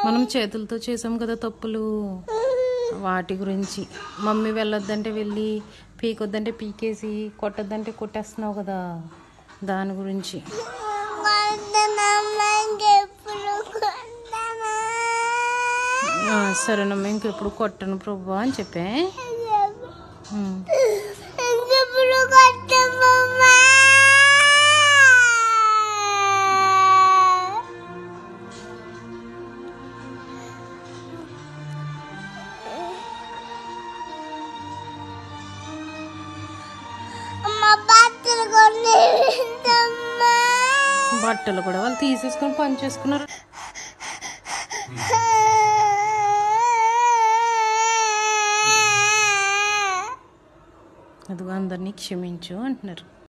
మనం చేతులతో చేసాం కదా తప్పులు వాటి గురించి మమ్మీ వెళ్ళొద్దంటే వెళ్ళి పీకొద్దంటే పీకేసి కొట్టొద్దంటే కొట్టేస్తున్నావు కదా దాని గురించి ఆ, సరేనమ్మా ఇంకెప్పుడు కొట్టను ప్రభు అని చెప్పే ఉమ్. బట్టలు కూడా వాళ్ళు తీసేసుకొని పని చేసుకున్నారు అదిగో అందరినీ క్షమించు అంటున్నారు